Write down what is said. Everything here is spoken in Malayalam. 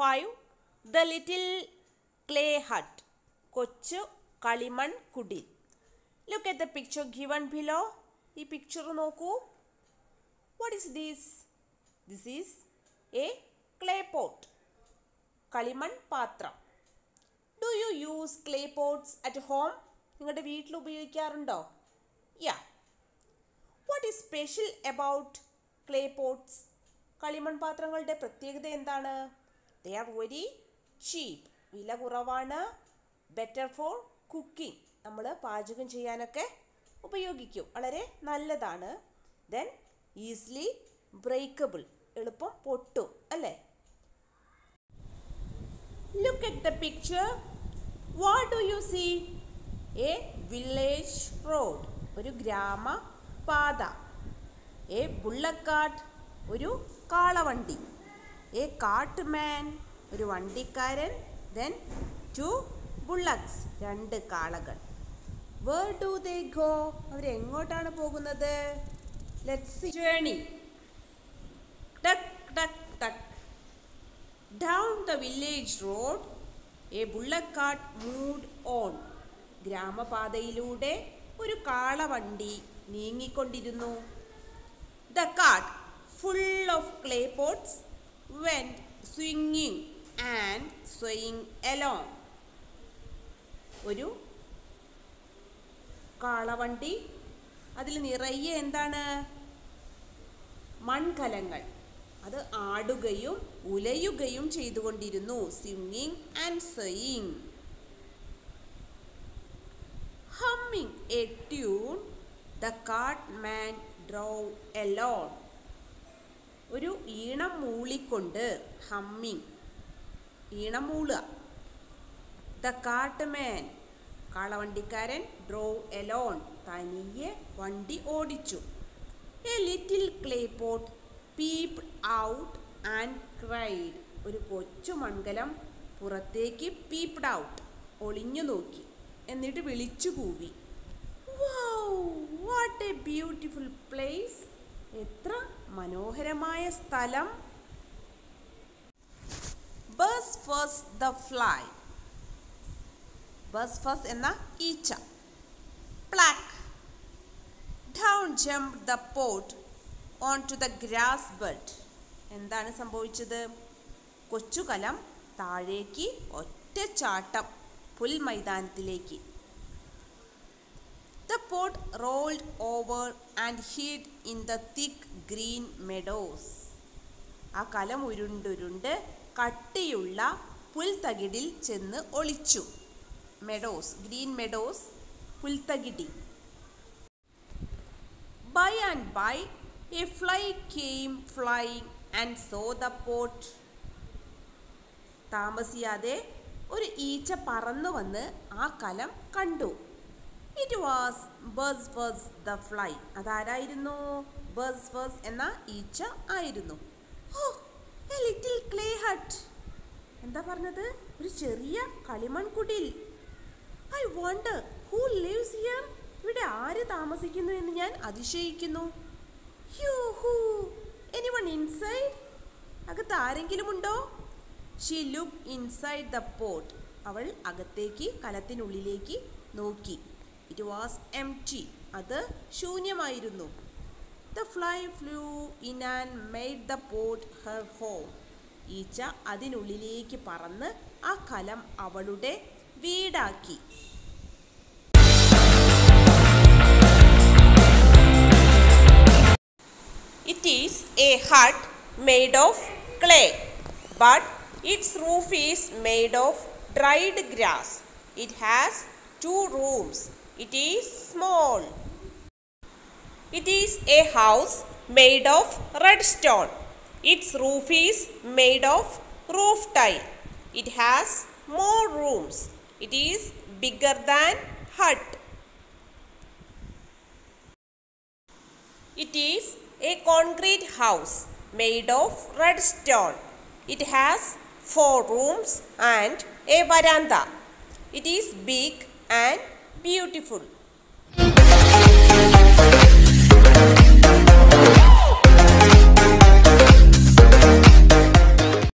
Five the little clay hut കൊച്ചു കളിമൺ കുടിൽ look at the picture given below ഈ പിക്ചർ നോക്കൂ what is this this is a clay pot കളിമൺ പാത്രം do you use clay pots at home നിങ്ങളുടെ വീട്ടിൽ ഉപയോഗിക്കാറുണ്ടോ yeah what is special about clay pots കളിമൺ പാത്രങ്ങളുടെ പ്രത്യേകത എന്താണ് ദേ ആർ വെരി ചീപ്പ് വില കുറവാണ് ബെറ്റർ ഫോർ കുക്കിംഗ് നമ്മൾ പാചകം ചെയ്യാനൊക്കെ ഉപയോഗിക്കും വളരെ നല്ലതാണ് ദെൻ ഈസിലി ബ്രേക്കബിൾ എളുപ്പം പൊട്ടും അല്ലേ Look at the picture. What do you see? A village road. ഒരു ഗ്രാമപാത എ ബുള്ളക്കാട്ട് ഒരു കാളവണ്ടി എ കാട്ട് മാൻ ഒരു വണ്ടിക്കാരൻ ദെൻ ടു ബുള്ളക്സ് രണ്ട് കാളകൾ വേർ ഡു ദേ ഗോ അവരെങ്ങോട്ടാണ് പോകുന്നത് ലെറ്റ്സ് ജേണി ടക് ടക് ടക് Down the village road, a bullock cart moved on. ഗ്രാമപാതയിലൂടെ ഒരു കാളവണ്ടി നീങ്ങിക്കൊണ്ടിരുന്നു the cart full of clay pots went സ്വിങ്ങിങ് ആൻഡ് സ്വയിങ് എലോങ് ഒരു കാളവണ്ടി അതിൽ നിറയെ എന്താണ് മൺകലങ്ങൾ അത് ആടുകയും ഉലയുകയും ചെയ്തുകൊണ്ടിരുന്നു സ്വിമ്മിങ് and swaying humming a tune the cart man drove alone ഒരു ഈണം മൂളിക്കൊണ്ട് ഹമ്മിങ് ഈണം മൂളുക ദ കാട്ട് മാൻ കാളവണ്ടിക്കാരൻ ഡ്രോവ് എലോൺ തനിയെ വണ്ടി ഓടിച്ചു a little clay pot peeped out and cried ഒരു കൊച്ചു മൺകലം പുറത്തേക്ക് പീപ്ഡ് ഔട്ട് ഒളിഞ്ഞു നോക്കി എന്നിട്ട് വിളിച്ചു കൂവി വാട്ട് എ ബ്യൂട്ടിഫുൾ പ്ലേസ് എത്ര മനോഹരമായ സ്ഥലം ബസ് ഫസ് ദ ഫ്ലൈ ബസ് ഫസ് എന്ന ഈച്ച plop down jump the pot on to the grass bed എന്താണ് സംഭവിച്ചത് കൊച്ചുകലം താഴേക്ക് ഒറ്റച്ചാട്ടം പുൽമൈതാനത്തിലേക്ക് the pot rolled over and hid in the thick green meadows ആ കലം ഉരുണ്ടുരുണ്ട് കട്ടിയുള്ള പുൽത്തകിടിൽ ചെന്ന് ഒളിച്ചു മെഡോസ് ഗ്രീൻ മെഡോസ് പുൽത്തകിടി by and by a fly came flying and saw the pot താമസിയാതെ ഒരു ഈച്ച പറന്നു വന്ന് ആ കലം കണ്ടു it was buzz buzz the fly അതാരായിരുന്നു ബസ് ബസ് എന്ന ഈച്ച ആയിരുന്നു oh a little clay hut എന്താ പറഞ്ഞത് ഒരു ചെറിയ കളിമൺ കുടിൽ I wonder who lives here ഇവിടെ ആര് താമസിക്കുന്നു എന്ന് ഞാൻ അതിശയിക്കുന്നു യു ഹൂ എനിവൺ ഇൻസൈഡ് അകത്ത് ആരെങ്കിലും ഉണ്ടോ she look inside the pot അവൾ അകത്തേക്ക് കലത്തിനുള്ളിലേക്ക് നോക്കി ഇറ്റ് വാസ് എം ടി അത് ശൂന്യമായിരുന്നു the fly flew in and made the pot her home ഈച്ച അതിനുള്ളിലേക്ക് പറന്ന് ആ കലം അവളുടെ വീടാക്കി It is a hut made of clay, but its roof is made of dried grass. It has two rooms. It is small. It is a house made of red stone. Its roof is made of roof tile. It has more rooms. It is bigger than hut. It is a concrete house made of red stone. It has four rooms and a veranda. It is big and beautiful.